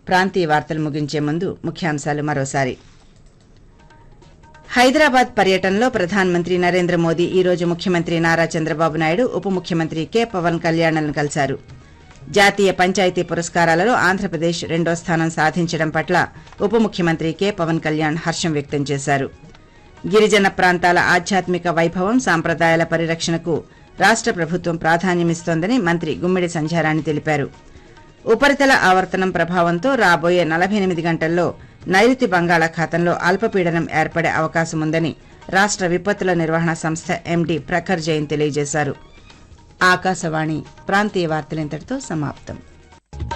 ప్రాంతీయ వార్తలు ముగించే ముందు ముఖ్యాంశాలు మరోసారి హైదరాబాద్ పర్యటనలో ప్రధానమంత్రి నరేంద్ర మోదీ ఈ రోజు ముఖ్యమంత్రి నారా చంద్రబాబు నాయుడు ఉప ముఖ్యమంత్రి కె పవన్ కళ్యాణ్లను కలిశారు జాతీయ పంచాయతీ పురస్కారాలలో ఆంధ్రప్రదేశ్ రెండో స్థానం సాధించడం పట్ల ఉప ముఖ్యమంత్రి కె పవన్ కళ్యాణ్ హర్షం వ్యక్తం చేశారు గిరిజన ప్రాంతాల ఆధ్యాత్మిక వైభవం సాంప్రదాయాల పరిరక్షణకు రాష్ట ప్రభుత్వం ప్రాధాన్యమిస్తోందని మంత్రి గుమ్మిడి సంధ్యారాణి తెలిపారు ఉపరితల ఆవర్తనం ప్రభావంతో రాబోయే నలభై ఎనిమిది గంటల్లో నైరుతి బంగాళాఖాతంలో అల్పపీడనం ఏర్పడే అవకాశముందని రాష్ట విపత్తుల నిర్వహణ సంస్థ ఎండీ ప్రఖర్ జైన్ తెలియజేశారు ఆకాశవాణి ప్రాంతీయ వార్తలింతటితో సమాప్తం